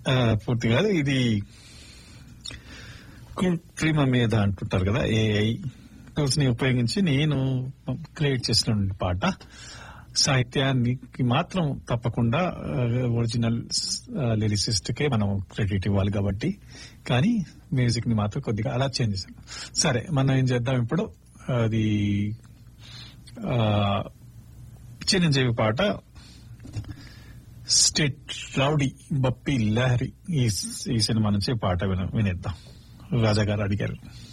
ఆ, పూర్తి కాదు ఇది కృత్రిమ మీద అంటుంటారు కదా ఏఐ టూల్స్ ని ఉపయోగించి నేను క్రియేట్ చేసిన పాట సాహిత్యానికి మాత్రం తప్పకుండా ఒరిజినల్ లిరిసిస్ట్ కే మనం క్రెడిట్ ఇవ్వాలి కాబట్టి కానీ మ్యూజిక్ ని మాత్రం కొద్దిగా అలా చేంజ్ చేశాను సరే మనం ఏం చేద్దాం ఇప్పుడు అది ఆ, చిరంజీవి పాట స్టేట్ రౌడీ బప్పి లహరి ఈ ఈ సినిమా నుంచి పాట విన వినేద్దాం రాజా గారు అడిగారు